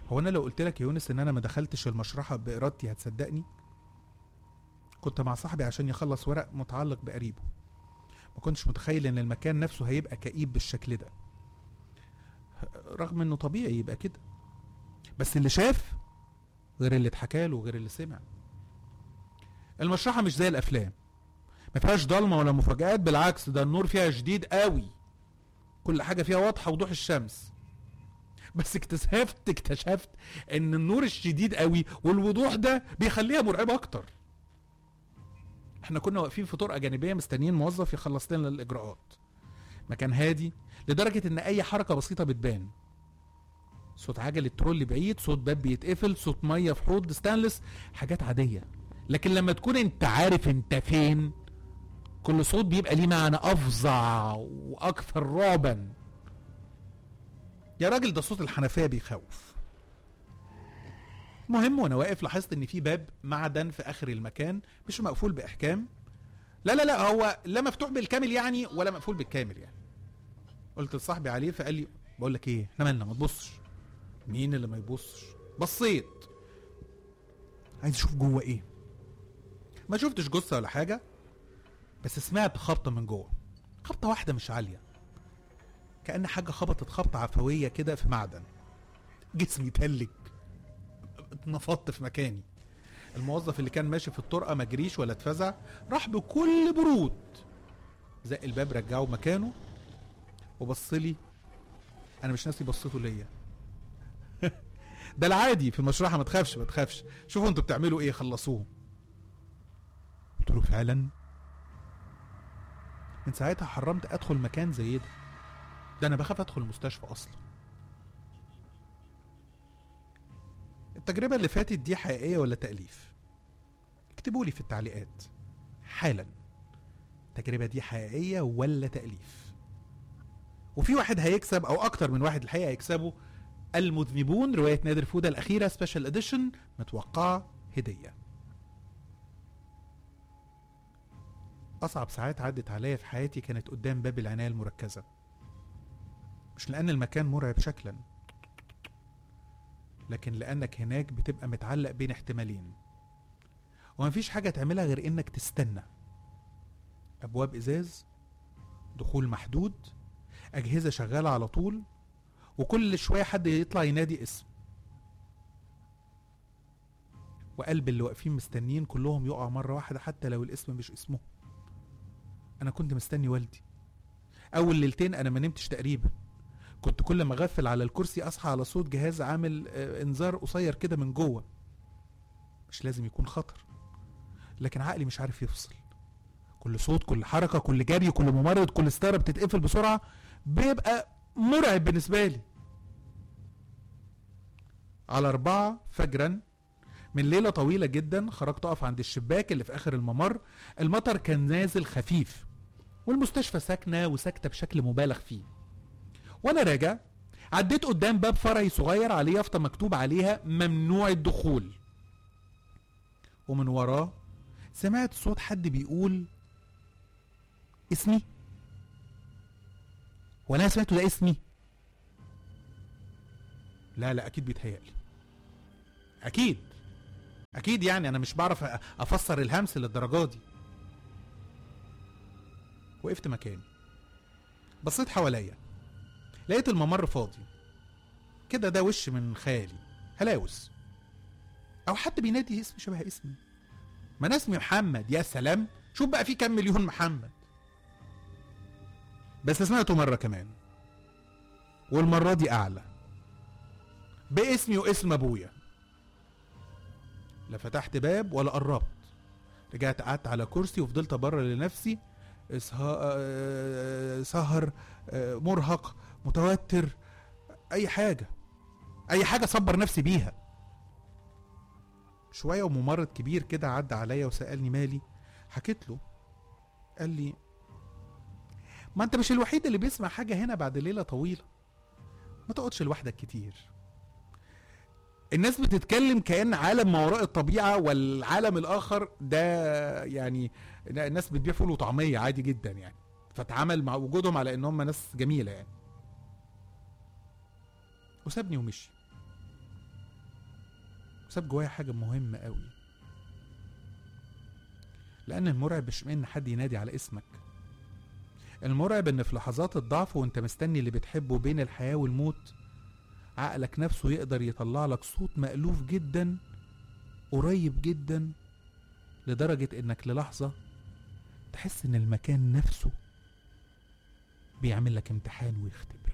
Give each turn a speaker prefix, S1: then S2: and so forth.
S1: هو انا لو قلت لك يا يونس ان انا ما دخلتش المشرحه بارادتي هتصدقني كنت مع صاحبي عشان يخلص ورق متعلق بقريبه ما كنتش متخيل ان المكان نفسه هيبقى كئيب بالشكل ده رغم انه طبيعي يبقى كده بس اللي شاف غير اللي اتحكى له غير اللي سمع المشرحه مش زي الافلام ما فيهاش ضلمه ولا مفاجآت بالعكس ده النور فيها شديد قوي كل حاجه فيها واضحه وضوح الشمس بس اكتشفت اكتشفت ان النور الشديد قوي والوضوح ده بيخليها مرعبه اكتر احنا كنا واقفين في طرقه جانبيه مستنيين موظف يخلص لنا الاجراءات مكان هادي لدرجه ان اي حركه بسيطه بتبان صوت عجله ترول بعيد صوت باب بيتقفل صوت ميه في حوض ستانلس حاجات عاديه لكن لما تكون انت عارف انت فين كل صوت بيبقى ليه معنى افظع واكثر رعبا يا راجل ده صوت الحنفيه بيخوف المهم وانا واقف لاحظت ان في باب معدن في اخر المكان مش مقفول باحكام لا لا لا هو لا مفتوح بالكامل يعني ولا مقفول بالكامل يعني قلت لصاحبي عليه فقال لي بقول لك ايه احنا مالنا ما تبصش مين اللي ما يبصش بصيت عايز اشوف جوه ايه ما شفتش جثه ولا حاجه بس سمعت خبطه من جوه خبطه واحده مش عاليه كأن حاجة خبطت خبطة عفوية كده في معدن جسمي تلج اتنفضت في مكاني الموظف اللي كان ماشي في الطرقة ما جريش ولا اتفزع راح بكل برود زق الباب رجعه مكانه وبص لي انا مش ناسي بصيته ليا ده العادي في المشرحة ما تخافش ما تخافش شوفوا انتوا بتعملوا ايه خلصوه قلت له فعلا من ساعتها حرمت ادخل مكان زي ده ده انا بخاف ادخل المستشفى اصلا التجربة اللي فاتت دي حقيقية ولا تأليف اكتبوا لي في التعليقات حالا التجربة دي حقيقية ولا تأليف وفي واحد هيكسب او اكتر من واحد الحقيقة هيكسبوا المذنبون رواية نادر فودة الأخيرة سبيشال اديشن متوقعة هدية أصعب ساعات عدت عليا في حياتي كانت قدام باب العناية المركزة مش لأن المكان مرعب شكلا لكن لأنك هناك بتبقى متعلق بين احتمالين ومفيش حاجة تعملها غير إنك تستنى أبواب إزاز دخول محدود أجهزة شغالة على طول وكل شوية حد يطلع ينادي اسم وقلب اللي واقفين مستنيين كلهم يقع مرة واحدة حتى لو الاسم مش اسمه أنا كنت مستني والدي أول ليلتين أنا ما نمتش تقريبا كنت كل ما اغفل على الكرسي اصحى على صوت جهاز عامل آه، انذار قصير كده من جوه مش لازم يكون خطر لكن عقلي مش عارف يفصل كل صوت كل حركة كل جري كل ممرض كل ستارة بتتقفل بسرعة بيبقى مرعب بالنسبة لي على أربعة فجرا من ليلة طويلة جدا خرجت أقف عند الشباك اللي في آخر الممر المطر كان نازل خفيف والمستشفى ساكنة وساكتة بشكل مبالغ فيه وانا راجع عديت قدام باب فرعي صغير عليه يافطه مكتوب عليها ممنوع الدخول ومن وراه سمعت صوت حد بيقول اسمي وانا سمعته ده اسمي لا لا اكيد بيتهيألي اكيد اكيد يعني انا مش بعرف أ- افسر الهمس للدرجه دي وقفت مكاني بصيت حواليا لقيت الممر فاضي كده ده وش من خيالي هلاوس او حد بينادي اسم شبه اسمي ما انا اسمي محمد يا سلام شوف بقى في كام مليون محمد بس سمعته مرة كمان والمرة دي أعلى باسمي واسم أبويا لا فتحت باب ولا قربت رجعت قعدت على كرسي وفضلت أبرر لنفسي اسها- آه، سهر آه، مرهق متوتر اي حاجه اي حاجه صبر نفسي بيها شويه وممرض كبير كده عدى عليا وسالني مالي حكيت له قال لي ما انت مش الوحيد اللي بيسمع حاجه هنا بعد ليله طويله ما تقعدش لوحدك كتير الناس بتتكلم كأن عالم ما وراء الطبيعة والعالم الآخر ده يعني الناس بتبيع فول وطعمية عادي جدا يعني فتعامل مع وجودهم على ان هم ناس جميلة يعني وسابني ومشي وساب جوايا حاجة مهمة قوي لأن المرعب مش إن حد ينادي على اسمك المرعب إن في لحظات الضعف وأنت مستني اللي بتحبه بين الحياة والموت عقلك نفسه يقدر يطلع لك صوت مألوف جدا قريب جدا لدرجة إنك للحظة تحس إن المكان نفسه بيعمل لك امتحان ويختبر